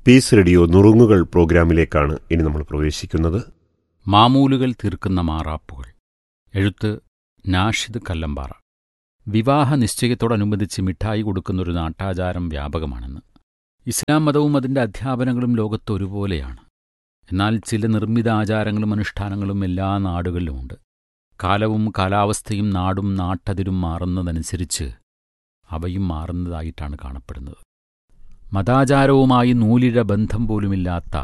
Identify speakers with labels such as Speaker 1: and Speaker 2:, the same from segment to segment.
Speaker 1: piece Radio നുറുങ്ങുകൾ പ്രോഗ്രാമിലേക്കാണ് ഇനി നമ്മൾ പ്രവേശിക്കുന്നത്
Speaker 2: മാമൂലുകൾ തീർക്കുന്ന മാറാപ്പുകൾ എഴുത്ത് നാഷിദ് കല്ലമ്പാറ വിവാഹ നിശ്ചയത്തോടനുബന്ധിച്ച് മിഠായി കൊടുക്കുന്നൊരു നാട്ടാചാരം വ്യാപകമാണെന്ന് ഇസ്ലാം മതവും അതിൻ്റെ അധ്യാപനങ്ങളും ലോകത്ത് ഒരുപോലെയാണ് എന്നാൽ ചില നിർമ്മിത ആചാരങ്ങളും അനുഷ്ഠാനങ്ങളും എല്ലാ നാടുകളിലുമുണ്ട് കാലവും കാലാവസ്ഥയും നാടും നാട്ടതിരും മാറുന്നതനുസരിച്ച് അവയും മാറുന്നതായിട്ടാണ് കാണപ്പെടുന്നത് മതാചാരവുമായി നൂലിഴ ബന്ധം പോലുമില്ലാത്ത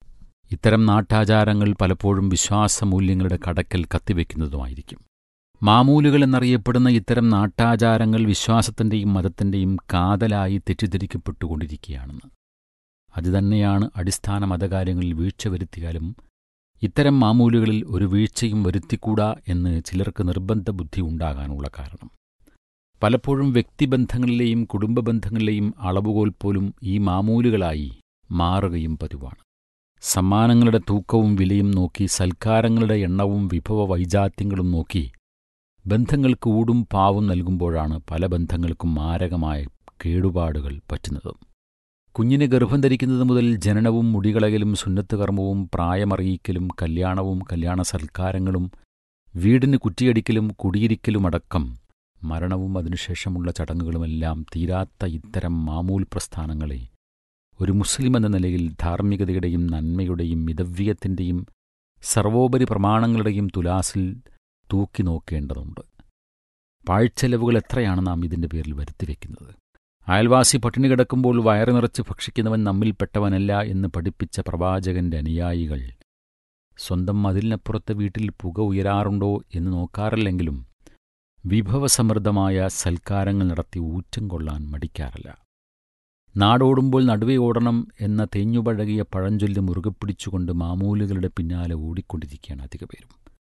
Speaker 2: ഇത്തരം നാട്ടാചാരങ്ങൾ പലപ്പോഴും വിശ്വാസമൂല്യങ്ങളുടെ കടക്കൽ കത്തിവെക്കുന്നതുമായിരിക്കും മാമൂലുകൾ എന്നറിയപ്പെടുന്ന ഇത്തരം നാട്ടാചാരങ്ങൾ വിശ്വാസത്തിൻ്റെയും മതത്തിൻ്റെയും കാതലായി തെറ്റിദ്ധരിക്കപ്പെട്ടുകൊണ്ടിരിക്കുകയാണെന്ന് അതുതന്നെയാണ് അടിസ്ഥാന മതകാര്യങ്ങളിൽ വീഴ്ച വരുത്തിയാലും ഇത്തരം മാമൂലുകളിൽ ഒരു വീഴ്ചയും വരുത്തിക്കൂടാ എന്ന് ചിലർക്ക് നിർബന്ധ ബുദ്ധി ഉണ്ടാകാനുള്ള കാരണം പലപ്പോഴും വ്യക്തിബന്ധങ്ങളിലെയും കുടുംബ ബന്ധങ്ങളിലെയും അളവുകോൽ പോലും ഈ മാമൂലുകളായി മാറുകയും പതിവാണ് സമ്മാനങ്ങളുടെ തൂക്കവും വിലയും നോക്കി സൽക്കാരങ്ങളുടെ എണ്ണവും വിഭവ വൈജാത്യങ്ങളും നോക്കി ബന്ധങ്ങൾക്ക് ഊടും പാവും നൽകുമ്പോഴാണ് പല ബന്ധങ്ങൾക്കും മാരകമായ കേടുപാടുകൾ പറ്റുന്നത് കുഞ്ഞിന് ഗർഭം ധരിക്കുന്നത് മുതൽ ജനനവും മുടികളകലും സുന്നത്ത് കർമ്മവും പ്രായമറിയിക്കലും കല്യാണവും കല്യാണ സൽക്കാരങ്ങളും വീടിന് കുറ്റിയടിക്കലും കുടിയിരിക്കലുമടക്കം മരണവും അതിനുശേഷമുള്ള ചടങ്ങുകളുമെല്ലാം തീരാത്ത ഇത്തരം മാമൂൽ പ്രസ്ഥാനങ്ങളെ ഒരു മുസ്ലിം എന്ന നിലയിൽ ധാർമ്മികതയുടെയും നന്മയുടെയും മിതവ്യത്തിൻ്റെയും സർവോപരി പ്രമാണങ്ങളുടെയും തുലാസിൽ തൂക്കി നോക്കേണ്ടതുണ്ട് പാഴ്ചെലവുകൾ എത്രയാണ് നാം ഇതിൻ്റെ പേരിൽ വരുത്തിവെക്കുന്നത് അയൽവാസി പട്ടിണി കിടക്കുമ്പോൾ വയറ് നിറച്ച് ഭക്ഷിക്കുന്നവൻ നമ്മിൽപ്പെട്ടവനല്ല എന്ന് പഠിപ്പിച്ച പ്രവാചകന്റെ അനുയായികൾ സ്വന്തം മതിലിനപ്പുറത്തെ വീട്ടിൽ പുക ഉയരാറുണ്ടോ എന്ന് നോക്കാറില്ലെങ്കിലും വിഭവസമൃദ്ധമായ സൽക്കാരങ്ങൾ നടത്തി ഊറ്റം കൊള്ളാൻ മടിക്കാറില്ല നാടോടുമ്പോൾ നടുവേ ഓടണം എന്ന തേഞ്ഞുപഴകിയ പഴഞ്ചൊല്ല് മുറുകെ പിടിച്ചുകൊണ്ട് മാമൂലുകളുടെ പിന്നാലെ ഓടിക്കൊണ്ടിരിക്കുകയാണ് അധിക പേരും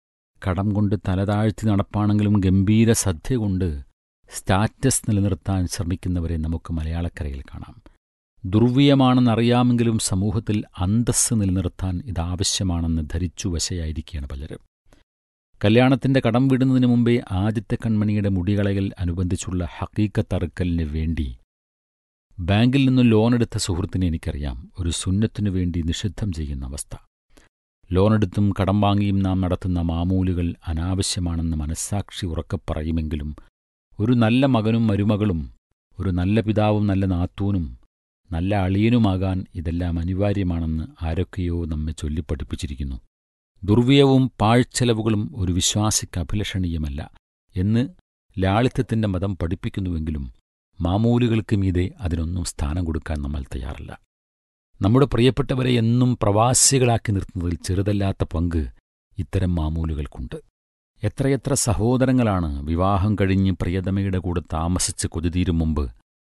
Speaker 2: കടം കൊണ്ട് തലതാഴ്ത്തി നടപ്പാണെങ്കിലും ഗംഭീര സദ്യ കൊണ്ട് സ്റ്റാറ്റസ് നിലനിർത്താൻ ശ്രമിക്കുന്നവരെ നമുക്ക് മലയാളക്കരയിൽ കാണാം ദുർവ്യയമാണെന്നറിയാമെങ്കിലും സമൂഹത്തിൽ അന്തസ്സ് നിലനിർത്താൻ ഇതാവശ്യമാണെന്ന് ധരിച്ചു വശയായിരിക്കുകയാണ് പലരും കല്യാണത്തിന്റെ കടം വിടുന്നതിന് മുമ്പേ ആദ്യത്തെ കൺമണിയുടെ മുടികളയൽ അനുബന്ധിച്ചുള്ള ഹക്കീക്കത്തറുക്കലിന് വേണ്ടി ബാങ്കിൽ നിന്ന് ലോണെടുത്ത സുഹൃത്തിനെ എനിക്കറിയാം ഒരു സുന്നത്തിനു വേണ്ടി നിഷിദ്ധം ചെയ്യുന്ന അവസ്ഥ ലോണെടുത്തും കടം വാങ്ങിയും നാം നടത്തുന്ന മാമൂലുകൾ അനാവശ്യമാണെന്ന് മനസ്സാക്ഷി ഉറക്കപ്പറയുമെങ്കിലും ഒരു നല്ല മകനും മരുമകളും ഒരു നല്ല പിതാവും നല്ല നാത്തൂനും നല്ല അളിയനുമാകാൻ ഇതെല്ലാം അനിവാര്യമാണെന്ന് ആരൊക്കെയോ നമ്മെ ചൊല്ലിപ്പഠിപ്പിച്ചിരിക്കുന്നു ദുർവ്യയവും പാഴ്ചെലവുകളും ഒരു വിശ്വാസിക്ക് അഭിലഷണീയമല്ല എന്ന് ലാളിത്യത്തിന്റെ മതം പഠിപ്പിക്കുന്നുവെങ്കിലും മാമൂലുകൾക്ക് മീതെ അതിനൊന്നും സ്ഥാനം കൊടുക്കാൻ നമ്മൾ തയ്യാറല്ല നമ്മുടെ പ്രിയപ്പെട്ടവരെ എന്നും പ്രവാസികളാക്കി നിർത്തുന്നതിൽ ചെറുതല്ലാത്ത പങ്ക് ഇത്തരം മാമൂലുകൾക്കുണ്ട് എത്രയെത്ര സഹോദരങ്ങളാണ് വിവാഹം കഴിഞ്ഞ് പ്രിയതമയുടെ കൂടെ താമസിച്ച് കൊതിതീരും മുമ്പ്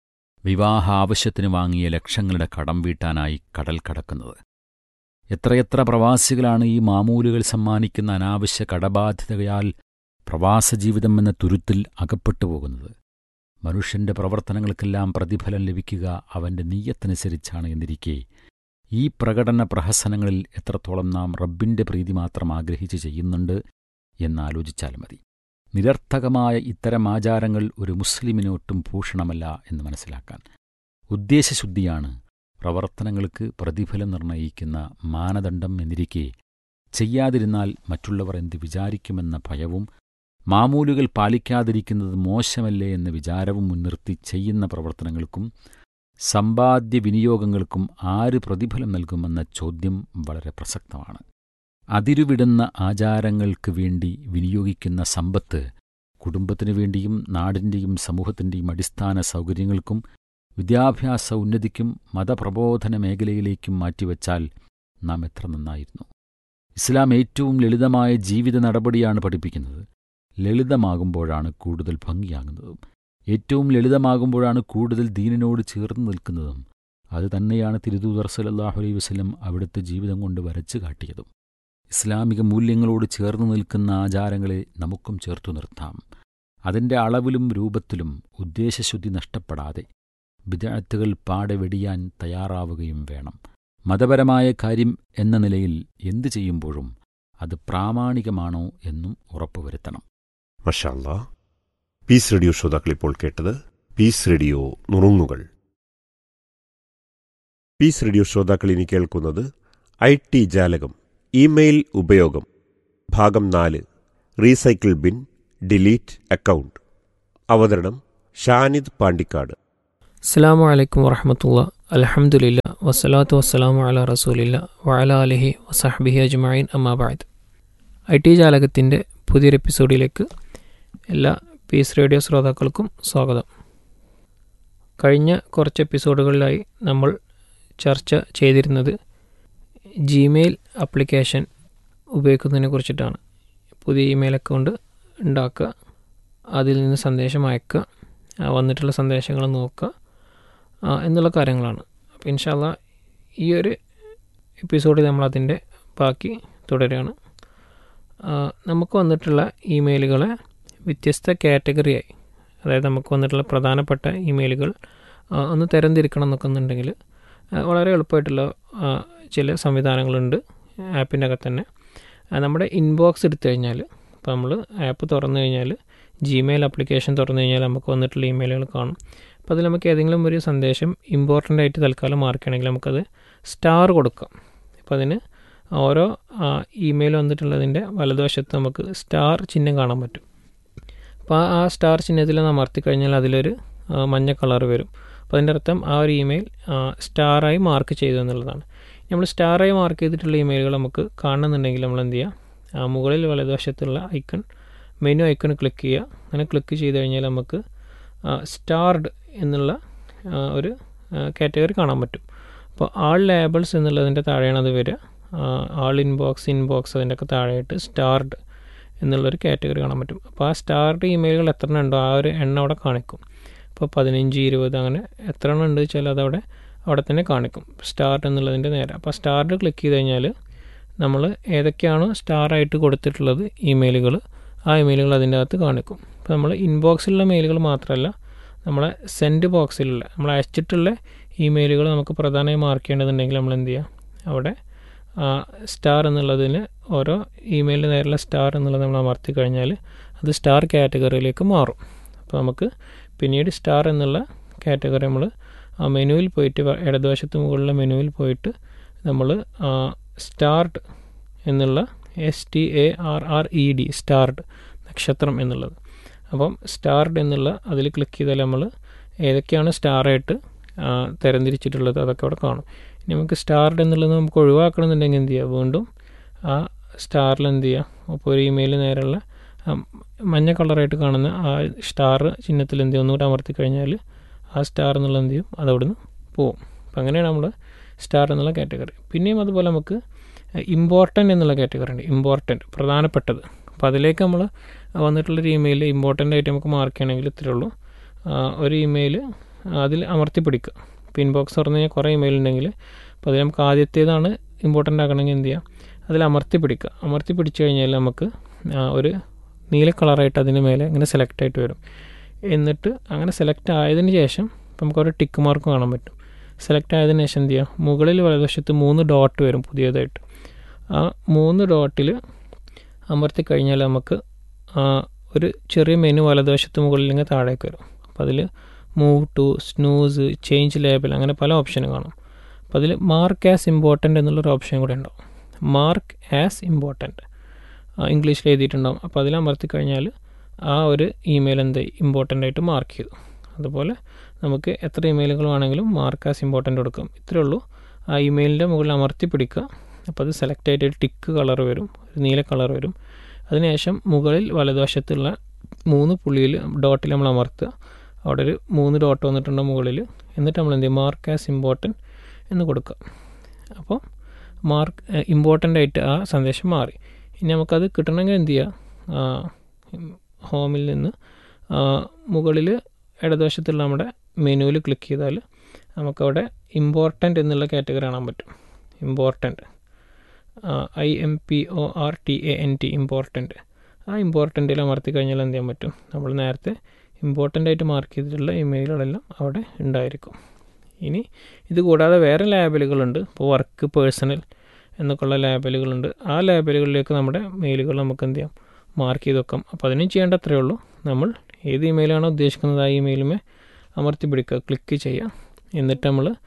Speaker 2: വിവാഹ ആവശ്യത്തിന് വാങ്ങിയ ലക്ഷങ്ങളുടെ കടം വീട്ടാനായി കടൽ കടക്കുന്നത് എത്രയെത്ര പ്രവാസികളാണ് ഈ മാമൂലുകൾ സമ്മാനിക്കുന്ന അനാവശ്യ കടബാധ്യതയാൽ പ്രവാസജീവിതം എന്ന തുരുത്തിൽ അകപ്പെട്ടു പോകുന്നത് മനുഷ്യന്റെ പ്രവർത്തനങ്ങൾക്കെല്ലാം പ്രതിഫലം ലഭിക്കുക അവന്റെ നീയത്തനുസരിച്ചാണ് എന്നിരിക്കെ ഈ പ്രകടന പ്രഹസനങ്ങളിൽ എത്രത്തോളം നാം റബ്ബിന്റെ പ്രീതി മാത്രം ആഗ്രഹിച്ച് ചെയ്യുന്നുണ്ട് എന്നാലോചിച്ചാൽ മതി നിരർത്ഥകമായ ഇത്തരം ആചാരങ്ങൾ ഒരു മുസ്ലിമിന് ഒട്ടും ഭൂഷണമല്ല എന്ന് മനസ്സിലാക്കാൻ ഉദ്ദേശശുദ്ധിയാണ് പ്രവർത്തനങ്ങൾക്ക് പ്രതിഫലം നിർണയിക്കുന്ന മാനദണ്ഡം എന്നിരിക്കെ ചെയ്യാതിരുന്നാൽ മറ്റുള്ളവർ എന്ത് വിചാരിക്കുമെന്ന ഭയവും മാമൂലുകൾ പാലിക്കാതിരിക്കുന്നത് മോശമല്ലേ എന്ന വിചാരവും മുൻനിർത്തി ചെയ്യുന്ന പ്രവർത്തനങ്ങൾക്കും സമ്പാദ്യ വിനിയോഗങ്ങൾക്കും ആര് പ്രതിഫലം നൽകുമെന്ന ചോദ്യം വളരെ പ്രസക്തമാണ് അതിരുവിടുന്ന ആചാരങ്ങൾക്ക് വേണ്ടി വിനിയോഗിക്കുന്ന സമ്പത്ത് കുടുംബത്തിനു വേണ്ടിയും നാടിൻ്റെയും സമൂഹത്തിൻ്റെയും അടിസ്ഥാന സൗകര്യങ്ങൾക്കും വിദ്യാഭ്യാസ ഉന്നതിക്കും മതപ്രബോധന മേഖലയിലേക്കും മാറ്റിവെച്ചാൽ നാം എത്ര നന്നായിരുന്നു ഇസ്ലാം ഏറ്റവും ലളിതമായ ജീവിത നടപടിയാണ് പഠിപ്പിക്കുന്നത് ലളിതമാകുമ്പോഴാണ് കൂടുതൽ ഭംഗിയാകുന്നതും ഏറ്റവും ലളിതമാകുമ്പോഴാണ് കൂടുതൽ ദീനിനോട് ചേർന്ന് നിൽക്കുന്നതും അത് തന്നെയാണ് തിരുദൂതർ സലല്ലാഹു അലൈഹി വസ്ലം അവിടുത്തെ ജീവിതം കൊണ്ട് വരച്ചു കാട്ടിയതും ഇസ്ലാമിക മൂല്യങ്ങളോട് ചേർന്ന് നിൽക്കുന്ന ആചാരങ്ങളെ നമുക്കും ചേർത്തു നിർത്താം അതിൻ്റെ അളവിലും രൂപത്തിലും ഉദ്ദേശശുദ്ധി നഷ്ടപ്പെടാതെ വിദഗ്ധകൾ പാടെ വെടിയാൻ തയ്യാറാവുകയും വേണം മതപരമായ കാര്യം എന്ന നിലയിൽ എന്തു ചെയ്യുമ്പോഴും അത് പ്രാമാണികമാണോ എന്നും ഉറപ്പുവരുത്തണം
Speaker 1: മഷാല്ല പീസ് റേഡിയോ ശ്രോതാക്കൾ ഇപ്പോൾ കേട്ടത് പീസ് റേഡിയോ നുറുങ്ങുകൾ പീസ് റേഡിയോ ശ്രോതാക്കൾ ഇനി കേൾക്കുന്നത് ഐ ടി ജാലകം ഇമെയിൽ ഉപയോഗം ഭാഗം നാല് റീസൈക്കിൾ ബിൻ ഡിലീറ്റ് അക്കൗണ്ട് അവതരണം ഷാനിദ് പാണ്ടിക്കാട്
Speaker 3: അസ്സാം വലൈക്കും വറഹമത്തുള്ള അലഹമുല്ല വസ്സലാത്തു വസ്സലാമു അല റസൂലില്ല വഅല അലഹി വസഹബിഹി അജ്മഈൻ അമ്മാബാദ് ഐ ടി ജാലകത്തിൻ്റെ പുതിയൊരു എപ്പിസോഡിലേക്ക് എല്ലാ പീസ് റേഡിയോ ശ്രോതാക്കൾക്കും സ്വാഗതം കഴിഞ്ഞ കുറച്ച് എപ്പിസോഡുകളിലായി നമ്മൾ ചർച്ച ചെയ്തിരുന്നത് ജിമെയിൽ ആപ്ലിക്കേഷൻ ഉപയോഗിക്കുന്നതിനെ കുറിച്ചിട്ടാണ് പുതിയ ഇമെയിൽ അക്കൗണ്ട് ഉണ്ടാക്കുക അതിൽ നിന്ന് സന്ദേശം അയക്കുക ആ വന്നിട്ടുള്ള സന്ദേശങ്ങൾ നോക്കുക ആ, എന്നുള്ള കാര്യങ്ങളാണ് അപ്പോൾ ഇൻഷാല്ല ഈ ഒരു എപ്പിസോഡിൽ നമ്മൾ അതിൻ്റെ ബാക്കി തുടരുകയാണ് ആ, നമുക്ക് വന്നിട്ടുള്ള ഇമെയിലുകളെ വ്യത്യസ്ത കാറ്റഗറിയായി അതായത് നമുക്ക് വന്നിട്ടുള്ള പ്രധാനപ്പെട്ട ഇമെയിലുകൾ ആ, ഒന്ന് തരംതിരിക്കണം എന്നൊക്കെ എന്നുണ്ടെങ്കിൽ ആ, വളരെ എളുപ്പമായിട്ടുള്ള ആ, ചില സംവിധാനങ്ങളുണ്ട് ആപ്പിൻ്റെ അകത്ത് തന്നെ ആ, നമ്മുടെ ഇൻബോക്സ് എടുത്തു കഴിഞ്ഞാൽ ഇപ്പോൾ നമ്മൾ ആപ്പ് തുറന്നു കഴിഞ്ഞാൽ ജിമെയിൽ ആപ്ലിക്കേഷൻ തുറന്നു കഴിഞ്ഞാൽ നമുക്ക് വന്നിട്ടുള്ള ഇമെയിലുകൾ കാണും അപ്പോൾ അതിൽ നമുക്ക് ഏതെങ്കിലും ഒരു സന്ദേശം ഇമ്പോർട്ടൻ്റ് ആയിട്ട് തൽക്കാലം മാർക്കുകയാണെങ്കിൽ നമുക്കത് സ്റ്റാർ കൊടുക്കാം അപ്പോൾ അതിന് ഓരോ ഇമെയിൽ വന്നിട്ടുള്ളതിൻ്റെ വലതുവശത്ത് നമുക്ക് സ്റ്റാർ ചിഹ്നം കാണാൻ പറ്റും അപ്പോൾ ആ സ്റ്റാർ ചിഹ്നത്തിൽ ഒന്ന് അമർത്തി കഴിഞ്ഞാൽ അതിലൊരു ആ, മഞ്ഞ കളർ വരും അപ്പോൾ അതിൻ്റെ അർത്ഥം ആ ഒരു ഇമെയിൽ സ്റ്റാറായി മാർക്ക് ചെയ്തു എന്നുള്ളതാണ് നമ്മൾ സ്റ്റാറായി മാർക്ക് ചെയ്തിട്ടുള്ള ഇമെയിലുകൾ നമുക്ക് കാണുന്നുണ്ടെങ്കിൽ നമ്മൾ എന്ത് ചെയ്യുക ആ, മുകളിൽ വലതുവശത്തുള്ള ഐക്കൺ മെനു ഐക്കൺ ക്ലിക്ക് ചെയ്യുക അങ്ങനെ ക്ലിക്ക് ചെയ്ത് കഴിഞ്ഞാൽ നമുക്ക് സ്റ്റാർഡ് എന്നുള്ള ആ, ഒരു കാറ്റഗറി കാണാൻ പറ്റും അപ്പോൾ ആൾ ലേബിൾസ് എന്നുള്ളതിൻ്റെ താഴെയാണ് അത് വരിക ആൾ ഇൻബോക്സ് ഇൻബോക്സ് അതിൻ്റെയൊക്കെ താഴെയായിട്ട് സ്റ്റാർഡ് എന്നുള്ളൊരു കാറ്റഗറി കാണാൻ പറ്റും അപ്പോൾ ആ സ്റ്റാർഡ് ഇമെയിലുകൾ എത്ര എണ്ണം ഉണ്ടോ ആ ഒരു എണ്ണം അവിടെ കാണിക്കും ഇപ്പോൾ പതിനഞ്ച് ഇരുപത് അങ്ങനെ എത്ര എണ്ണം ഉണ്ട് വെച്ചാൽ അതവിടെ അവിടെ തന്നെ കാണിക്കും സ്റ്റാർട്ട് എന്നുള്ളതിൻ്റെ നേരെ അപ്പോൾ സ്റ്റാർട്ട് ക്ലിക്ക് ചെയ്ത് കഴിഞ്ഞാൽ നമ്മൾ ഏതൊക്കെയാണോ സ്റ്റാറായിട്ട് കൊടുത്തിട്ടുള്ളത് ഇമെയിലുകൾ ആ ഇമെയിലുകൾ അതിൻ്റെ അകത്ത് കാണിക്കും ഇപ്പോൾ നമ്മൾ ഇൻബോക്സിലുള്ള മെയിലുകൾ മാത്രമല്ല നമ്മളെ സെൻഡ് ബോക്സിലുള്ള നമ്മൾ അയച്ചിട്ടുള്ള ഇമെയിലുകൾ നമുക്ക് പ്രധാനമായി മാർക്ക് ചെയ്യേണ്ടതുണ്ടെങ്കിൽ നമ്മൾ എന്ത് ചെയ്യുക അവിടെ സ്റ്റാർ എന്നുള്ളതിന് ഓരോ ഇമെയിലിന് നേരെയുള്ള സ്റ്റാർ എന്നുള്ളത് നമ്മൾ അമർത്തി കഴിഞ്ഞാൽ അത് സ്റ്റാർ കാറ്റഗറിയിലേക്ക് മാറും അപ്പോൾ നമുക്ക് പിന്നീട് സ്റ്റാർ എന്നുള്ള കാറ്റഗറി നമ്മൾ ആ മെനുവിൽ പോയിട്ട് വ- ഇടതുവശത്ത് മുകളിലെ മെനുവിൽ പോയിട്ട് നമ്മൾ സ്റ്റാർട്ട് എന്നുള്ള S T A R R E D starred നക്ഷത്രം എന്നുള്ളത് അപ്പം സ്റ്റാർഡ് എന്നുള്ള അതിൽ ക്ലിക്ക് ചെയ്താൽ നമ്മൾ ഏതൊക്കെയാണ് സ്റ്റാറായിട്ട് തരംതിരിച്ചിട്ടുള്ളത് അതൊക്കെ അവിടെ കാണും ഇനി നമുക്ക് സ്റ്റാർഡ് എന്നുള്ളത് നമുക്ക് ഒഴിവാക്കണമെന്നുണ്ടെങ്കിൽ എന്ത് ചെയ്യുക വീണ്ടും ആ സ്റ്റാറിൽ എന്ത് ചെയ്യുക അപ്പോൾ ഒരു ഇമെയിൽ നേരെയുള്ള ആ മഞ്ഞ കളറായിട്ട് കാണുന്ന ആ സ്റ്റാർ ചിഹ്നത്തിൽ എന്ത് ചെയ്യും ഒന്നുകൂടെ അമർത്തി കഴിഞ്ഞാൽ ആ സ്റ്റാർ എന്നുള്ള എന്ത് ചെയ്യും അത് അവിടുന്ന് പോവും അപ്പം അങ്ങനെയാണ് നമ്മൾ സ്റ്റാർ എന്നുള്ള കാറ്റഗറി പിന്നെയും അതുപോലെ നമുക്ക് ഇമ്പോർട്ടൻ്റ് എന്നുള്ള കാറ്റഗറി ഉണ്ട് ഇമ്പോർട്ടൻ്റ് പ്രധാനപ്പെട്ടത് അപ്പോൾ അതിലേക്ക് നമ്മൾ വന്നിട്ടുള്ളൊരു ഇമെയിൽ ഇമ്പോർട്ടൻ്റ് ആയിട്ട് നമുക്ക് മാർക്ക് ചെയ്യണമെങ്കിൽ ഇത്രയേ ഉള്ളൂ ആ, ഒരു ഇമെയിൽ അതിൽ അമർത്തി പിടിക്കുക ഇപ്പോൾ ഇൻബോക്സ് തുറന്നു കഴിഞ്ഞാൽ കുറേ ഇമെയിൽ ഉണ്ടെങ്കിൽ അപ്പോൾ അതിൽ നമുക്ക് ആദ്യത്തേതാണ് ഇമ്പോർട്ടൻ്റ് ആക്കണമെങ്കിൽ എന്ത് ചെയ്യാം അതിൽ അമർത്തി പിടിക്കുക അമർത്തി പിടിച്ചു കഴിഞ്ഞാൽ നമുക്ക് ആ, ഒരു നീല കളറായിട്ട് അതിന് മേലെ ഇങ്ങനെ സെലക്ട് ആയിട്ട് വരും എന്നിട്ട് അങ്ങനെ സെലക്ട് ആയതിന് ശേഷം ഇപ്പം നമുക്ക് ഒരു ടിക്ക് മാർക്ക് കാണാൻ പറ്റും സെലക്ട് ആയതിനു ശേഷം എന്ത് ചെയ്യാം മുകളിൽ വലതുവശത്ത് മൂന്ന് ഡോട്ട് വരും പുതിയതായിട്ട് ആ മൂന്ന് ഡോട്ടിൽ അമർത്തി കഴിഞ്ഞാൽ നമുക്ക് ആ, ഒരു ചെറിയ മെനു വലതുവശത്ത് മുകളിൽ ഇങ്ങനെ താഴേക്ക് വരും അപ്പോൾ അതിൽ move to snooze change label അങ്ങനെ പല ഓപ്ഷനും കാണും അപ്പോൾ അതിൽ മാർക്ക് ആസ് ഇമ്പോർട്ടൻ്റ് എന്നുള്ളൊരു ഓപ്ഷൻ കൂടെ ഉണ്ടാവും മാർക്ക് ആസ് ഇമ്പോർട്ടൻ്റ് ഇംഗ്ലീഷിൽ എഴുതിയിട്ടുണ്ടാവും അപ്പോൾ അതിൽ അമർത്തി കഴിഞ്ഞാൽ ആ ഒരു ഇമെയിൽ എന്ത് ഇമ്പോർട്ടൻ്റ് ആയിട്ട് മാർക്ക് ചെയ്തു അതുപോലെ നമുക്ക് എത്ര ഇമെയിലുകൾ വേണമെങ്കിലും മാർക്ക് ആസ് ഇമ്പോർട്ടൻ്റ് കൊടുക്കാം ഇത്രയേ ഉള്ളൂ ആ ഇമെയിലിൻ്റെ മുകളിൽ അമർത്തി പിടിക്കുക അപ്പോൾ അത് സെലക്ട് ആയിട്ട് ഒരു ടിക്ക് കളർ വരും ഒരു നീല കളർ വരും അതിനുശേഷം മുകളിൽ വലതുവശത്തുള്ള മൂന്ന് പുള്ളിയിൽ ഡോട്ടിൽ നമ്മൾ അമർത്തുക അവിടെ ഒരു മൂന്ന് ഡോട്ട് വന്നിട്ടുണ്ട് മുകളിൽ എന്നിട്ട് നമ്മൾ എന്ത് ചെയ്യും മാർക്ക് ആസ് ഇമ്പോർട്ടൻറ്റ് എന്ന് കൊടുക്കുക അപ്പോൾ മാർക്ക് ഇമ്പോർട്ടൻ്റ് ആയിട്ട് ആ സന്ദേശം മാറി ഇനി നമുക്കത് കിട്ടണമെങ്കിൽ എന്ത് ചെയ്യുക ഹോമിൽ നിന്ന് മുകളിൽ ഇടതുവശത്തുള്ള നമ്മുടെ മെനുവിൽ ക്ലിക്ക് ചെയ്താൽ നമുക്കവിടെ ഇമ്പോർട്ടൻ്റ് എന്നുള്ള കാറ്റഗറി കാണാൻ പറ്റും important I M P O R T A N T important ആ ഇമ്പോർട്ടൻറ്റിൽ അമർത്തി കഴിഞ്ഞാൽ എന്ത് ചെയ്യാൻ പറ്റും നമ്മൾ നേരത്തെ ഇമ്പോർട്ടൻ്റ് ആയിട്ട് മാർക്ക് ചെയ്തിട്ടുള്ള ഇമെയിലുകളെല്ലാം അവിടെ ഉണ്ടായിരിക്കും ഇനി ഇത് കൂടാതെ വേറെ ലാബലുകളുണ്ട് ഇപ്പോൾ വർക്ക് പേഴ്സണൽ എന്നൊക്കെയുള്ള ലാബലുകളുണ്ട് ആ ലാബലുകളിലേക്ക് നമ്മുടെ മെയിലുകൾ നമുക്ക് എന്ത് ചെയ്യാം മാർക്ക് ചെയ്ത് വെക്കാം അപ്പോൾ അതിനും ചെയ്യേണ്ട അത്രയേ ഉള്ളൂ നമ്മൾ ഏത് ഇമെയിലാണോ ഉദ്ദേശിക്കുന്നത് ആ ഇമെയിലുമേ അമർത്തി പിടിക്കുക ക്ലിക്ക് ചെയ്യുക എന്നിട്ട് നമ്മൾ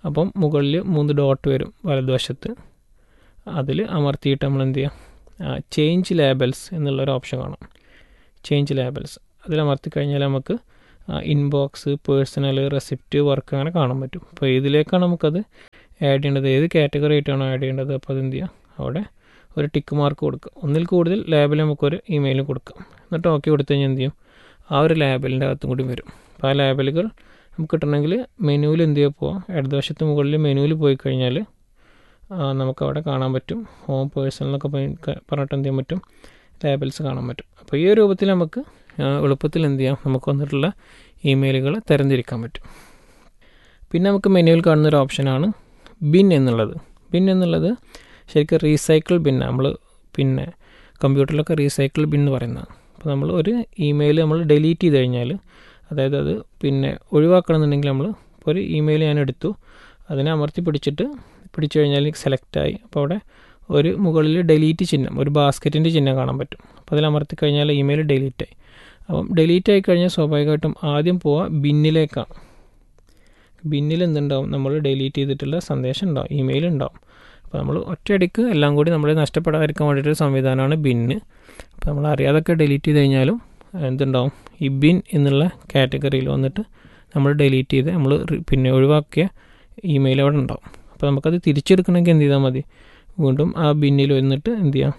Speaker 3: അപ്പം മുകളിൽ മൂന്ന് ഡോട്ട് വരും വലതുവശത്ത് അതിൽ അമർത്തിയിട്ട് നമ്മൾ എന്ത് ചെയ്യാം ചേഞ്ച് ലേബൽസ് എന്നുള്ളൊരു ഓപ്ഷൻ കാണാം ചേഞ്ച് ലേബൽസ് അതിൽ അമർത്തി കഴിഞ്ഞാൽ നമുക്ക് ഇൻബോക്സ് പേഴ്സണൽ റെസിപ്റ്റ് വർക്ക് അങ്ങനെ കാണാൻ പറ്റും അപ്പോൾ ഇതിലേക്കാണ് നമുക്കത് ആഡ് ചെയ്യേണ്ടത് ഏത് കാറ്റഗറി ആയിട്ടാണോ ആഡ് ചെയ്യേണ്ടത് അപ്പോൾ അത് എന്ത് ചെയ്യാം അവിടെ ഒരു ടിക്ക് മാർക്ക് കൊടുക്കുക ഒന്നിൽ കൂടുതൽ ലാബിൽ നമുക്കൊരു ഇമെയിൽ കൊടുക്കാം എന്നിട്ട് ഓക്കെ കൊടുത്തു കഴിഞ്ഞാൽ എന്ത് ചെയ്യും ആ ഒരു ലാബലിൻ്റെ അകത്തും കൂടി വരും അപ്പോൾ ആ ലാബലുകൾ നമുക്ക് കിട്ടണമെങ്കിൽ മെനുവിൽ എന്ത് ചെയ്യുക പോവാം ഇടതുവശത്ത് മുകളിൽ മെനുവിൽ പോയി കഴിഞ്ഞാൽ നമുക്കവിടെ കാണാൻ പറ്റും ഹോം പേഴ്സണൽ എന്നൊക്കെ പറഞ്ഞിട്ട് എന്ത് ചെയ്യാൻ പറ്റും ലേബൽസ് കാണാൻ പറ്റും അപ്പോൾ ഈ ഒരു രൂപത്തിൽ നമുക്ക് എളുപ്പത്തിൽ എന്ത് ചെയ്യാം നമുക്ക് വന്നിട്ടുള്ള ഇമെയിലുകൾ തരംതിരിക്കാൻ പറ്റും പിന്നെ നമുക്ക് മെനുവിൽ കാണുന്ന ഒരു ഓപ്ഷനാണ് ബിൻ എന്നുള്ളത് ബിൻ എന്നുള്ളത് ശരിക്കും റീസൈക്കിൾ ബിൻ നമ്മൾ പിന്നെ കമ്പ്യൂട്ടറിലൊക്കെ റീസൈക്കിൾ ബിൻ എന്ന് പറയുന്നതാണ് അപ്പോൾ നമ്മൾ ഒരു ഇമെയിൽ നമ്മൾ ഡിലീറ്റ് ചെയ്ത് കഴിഞ്ഞാൽ അതായത് അത് പിന്നെ ഒഴിവാക്കണമെന്നുണ്ടെങ്കിൽ നമ്മൾ ഇപ്പോൾ ഒരു ഇമെയിൽ ഞാൻ എടുത്തു അതിനെ അമർത്തി പിടിച്ചിട്ട് പിടിച്ചു കഴിഞ്ഞാൽ സെലക്റ്റായി അപ്പോൾ അവിടെ ഒരു മുകളിൽ ഡിലീറ്റ് ചിഹ്നം ഒരു ബാസ്ക്കറ്റിൻ്റെ ചിഹ്നം കാണാൻ പറ്റും അപ്പോൾ അതിൽ അമർത്തി കഴിഞ്ഞാൽ ഇമെയിൽ ഡിലീറ്റ് ആയി അപ്പം ഡിലീറ്റ് ആയി കഴിഞ്ഞാൽ സ്വാഭാവികമായിട്ടും ആദ്യം പോവുക ബിന്നിലേക്കാണ് ബിന്നിൽ എന്തുണ്ടാവും നമ്മൾ ഡിലീറ്റ് ചെയ്തിട്ടുള്ള സന്ദേശം ഉണ്ടാവും ഇമെയിൽ ഉണ്ടാവും അപ്പോൾ നമ്മൾ ഒറ്റയടിക്ക് എല്ലാം കൂടി നമ്മൾ നഷ്ടപ്പെടാതിരിക്കാൻ വേണ്ടിയിട്ടൊരു സംവിധാനമാണ് ബിന്ന് അപ്പോൾ നമ്മൾ അറിയാതൊക്കെ ഡിലീറ്റ് ചെയ്ത് കഴിഞ്ഞാലും എന്തുണ്ടാവും ഈ ബിൻ എന്നുള്ള കാറ്റഗറിയിൽ വന്നിട്ട് നമ്മൾ ഡിലീറ്റ് ചെയ്ത് നമ്മൾ പിന്നെ ഒഴിവാക്കിയ ഇമെയിൽ അവിടെ ഉണ്ടാവും അപ്പോൾ നമുക്കത് തിരിച്ചെടുക്കണമെങ്കിൽ എന്ത് ചെയ്താൽ മതി വീണ്ടും ആ ബിന്നിൽ വന്നിട്ട് എന്ത് ചെയ്യാം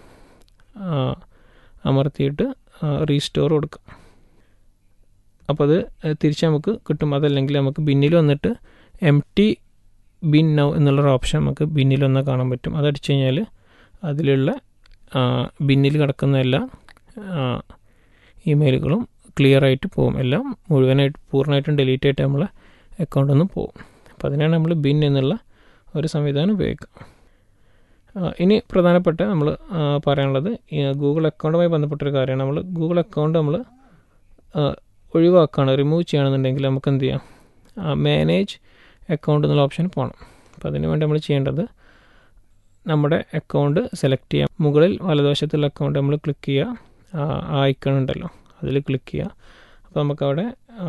Speaker 3: അമർത്തിയിട്ട് റീസ്റ്റോർ കൊടുക്കാം അപ്പോൾ അത് തിരിച്ച് നമുക്ക് കിട്ടും അതല്ലെങ്കിൽ നമുക്ക് ബിന്നിൽ വന്നിട്ട് എം ടി ബിൻ നൗ എന്നുള്ളൊരു ഓപ്ഷൻ നമുക്ക് ബിന്നിൽ വന്നാൽ കാണാൻ പറ്റും അതടിച്ചു കഴിഞ്ഞാൽ അതിലുള്ള ബിന്നിൽ കിടക്കുന്ന എല്ലാ ഇമെയിലുകളും ക്ലിയർ ആയിട്ട് പോകും എല്ലാം മുഴുവനായിട്ട് പൂർണ്ണമായിട്ടും ഡിലീറ്റ് ആയിട്ട് നമ്മളെ അക്കൗണ്ടിൽ നിന്ന് പോകും അപ്പോൾ അതിനാണ് നമ്മൾ ബിൻ എന്നുള്ള ഒരു സംവിധാനം ഉപയോഗിക്കുക ഇനി പ്രധാനപ്പെട്ട നമ്മൾ പറയാനുള്ളത് ഗൂഗിൾ അക്കൗണ്ടുമായി ബന്ധപ്പെട്ടൊരു കാര്യമാണ് നമ്മൾ ഗൂഗിൾ അക്കൗണ്ട് നമ്മൾ ഒഴിവാക്കുകയാണ് റിമൂവ് ചെയ്യുകയാണെന്നുണ്ടെങ്കിൽ നമുക്ക് എന്ത് ചെയ്യാം മാനേജ് അക്കൗണ്ട് എന്നുള്ള ഓപ്ഷൻ പോകണം അപ്പോൾ അതിന് വേണ്ടി നമ്മൾ ചെയ്യേണ്ടത് നമ്മുടെ അക്കൗണ്ട് സെലക്ട് ചെയ്യാം മുകളിൽ വലതുവശത്തുള്ള അക്കൗണ്ട് നമ്മൾ ക്ലിക്ക് ചെയ്യുക ആ ഐക്കൺ ഉണ്ടല്ലോ അതിൽ ക്ലിക്ക് ചെയ്യുക അപ്പോൾ നമുക്കവിടെ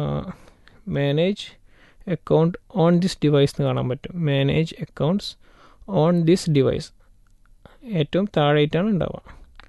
Speaker 3: manage account on this device എന്ന് കാണാൻ പറ്റും manage accounts on this device ഏറ്റവും താഴെയായിട്ടാണ് ഉണ്ടാവുക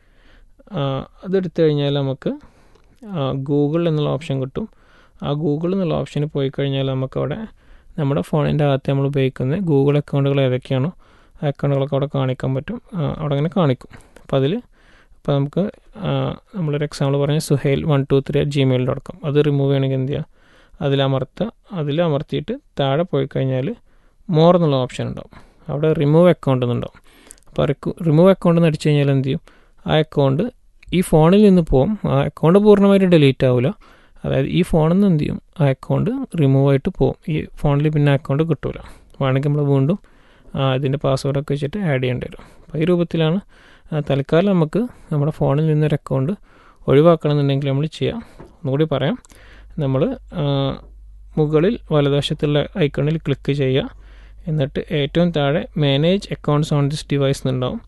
Speaker 3: അതെടുത്തു കഴിഞ്ഞാൽ നമുക്ക് ഗൂഗിൾ എന്നുള്ള ഓപ്ഷൻ കിട്ടും ആ ഗൂഗിൾ എന്നുള്ള ഓപ്ഷന് പോയി കഴിഞ്ഞാൽ നമുക്കവിടെ നമ്മുടെ ഫോണിൻ്റെ അകത്ത് നമ്മൾ ഉപയോഗിക്കുന്ന ഗൂഗിൾ അക്കൗണ്ടുകൾ ഏതൊക്കെയാണോ ആ അക്കൗണ്ടുകളൊക്കെ അവിടെ കാണിക്കാൻ പറ്റും അവിടെ അങ്ങനെ കാണിക്കും അപ്പോൾ അതിൽ ഇപ്പോൾ നമുക്ക് നമ്മളൊരു എക്സാമ്പിൾ പറഞ്ഞ Suhail one two three at Gmail dot com അത് റിമൂവ് ചെയ്യണമെങ്കിൽ എന്ത് ചെയ്യുക അതിലമർത്തുക അതിൽ അമർത്തിയിട്ട് താഴെ പോയി കഴിഞ്ഞാൽ മോർ എന്നുള്ള ഓപ്ഷൻ ഉണ്ടാവും അവിടെ റിമൂവ് അക്കൗണ്ട് എന്നുണ്ടാവും അപ്പോൾ റിമൂവ് അക്കൗണ്ട് എന്ന് അടിച്ചു കഴിഞ്ഞാൽ എന്ത് ചെയ്യും ആ അക്കൗണ്ട് ഈ ഫോണിൽ നിന്ന് പോകും ആ അക്കൗണ്ട് പൂർണ്ണമായിട്ട് ഡിലീറ്റ് ആവില്ല അതായത് ഈ ഫോണിൽ നിന്ന് എന്ത് ചെയ്യും ആ അക്കൗണ്ട് റിമൂവ് ആയിട്ട് പോകും ഈ ഫോണിൽ പിന്നെ അക്കൗണ്ട് കിട്ടില്ല വേണമെങ്കിൽ നമ്മൾ വീണ്ടും ഇതിൻ്റെ പാസ്വേഡൊക്കെ വെച്ചിട്ട് ആഡ് ചെയ്യേണ്ടി വരും അപ്പോൾ ഈ രൂപത്തിലാണ് തൽക്കാലം നമുക്ക് നമ്മുടെ ഫോണിൽ നിന്നൊരു അക്കൗണ്ട് ഒഴിവാക്കണമെന്നുണ്ടെങ്കിൽ നമ്മൾ ചെയ്യാം ഒന്നുകൂടി പറയാം നമ്മൾ മുകളിൽ വലതുവശത്തുള്ള ഐക്കണിൽ ക്ലിക്ക് ചെയ്യുക എന്നിട്ട് ഏറ്റവും താഴെ manage accounts on this device എന്നുണ്ടാവും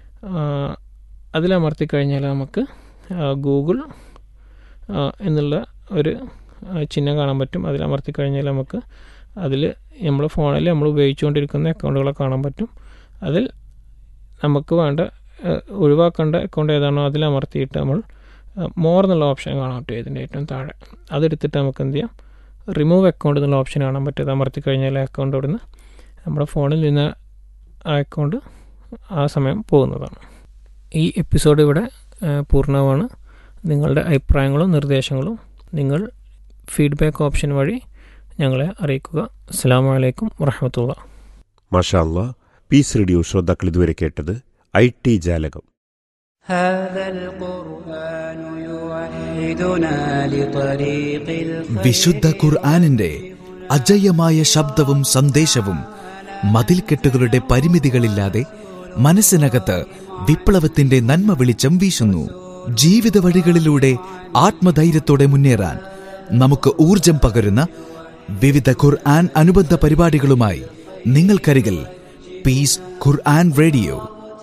Speaker 3: അതിലമർത്തി കഴിഞ്ഞാൽ നമുക്ക് ഗൂഗിൾ എന്നുള്ള ഒരു ചിഹ്നം കാണാൻ പറ്റും അതിലമർത്തി കഴിഞ്ഞാൽ നമുക്ക് അതിൽ നമ്മൾ ഫോണിൽ നമ്മൾ ഉപയോഗിച്ചുകൊണ്ടിരിക്കുന്ന അക്കൗണ്ടുകളെ കാണാൻ പറ്റും അതിൽ നമുക്ക് വേണ്ട ഒഴിവാക്കേണ്ട അക്കൗണ്ട് ഏതാണോ അതിലമർത്തിയിട്ട് നമ്മൾ മോർ എന്നുള്ള ഓപ്ഷൻ കാണാൻ പറ്റും ഇതിൻ്റെ ഏറ്റവും താഴെ അതെടുത്തിട്ട് നമുക്ക് എന്ത് ചെയ്യാം റിമൂവ് അക്കൗണ്ട് എന്നുള്ള ഓപ്ഷൻ കാണാൻ പറ്റും അത് അമർത്തി കഴിഞ്ഞാൽ അക്കൗണ്ട് അവിടുന്ന് നമ്മുടെ ഫോണിൽ നിന്ന് ആ അക്കൗണ്ട് ആ സമയം പോകുന്നതാണ് ഈ എപ്പിസോഡ് ഇവിടെ പൂർണ്ണമാണ് നിങ്ങളുടെ അഭിപ്രായങ്ങളും നിർദ്ദേശങ്ങളും നിങ്ങൾ ഫീഡ്ബാക്ക് ഓപ്ഷൻ വഴി ഞങ്ങളെ അറിയിക്കുക അസ്സാം വലൈക്കും വറഹമത്തുള്ള
Speaker 1: മാഷാല്ല പീസ് റേഡിയോ ശ്രോതാക്കൾ ഇതുവരെ കേട്ടത് ഐ ടി ജാലകം
Speaker 4: هذا القرآن يوحدنا لطريق
Speaker 5: വിശുദ്ധ ഖുർആാനിന്റെ അജയ്യമായ ശബ്ദവും സന്ദേശവും മതിൽക്കെട്ടുകളുടെ പരിമിതികളില്ലാതെ മനസ്സിനകത്ത് വിപ്ലവത്തിന്റെ നന്മ വെളിച്ചം വീശുന്നു ജീവിത വഴികളിലൂടെ ആത്മധൈര്യത്തോടെ മുന്നേറാൻ നമുക്ക് ഊർജം പകരുന്ന വിവിധ ഖുർആൻ അനുബന്ധ പരിപാടികളുമായി നിങ്ങൾക്കരികിൽ പീസ് ഖുർആൻ റേഡിയോ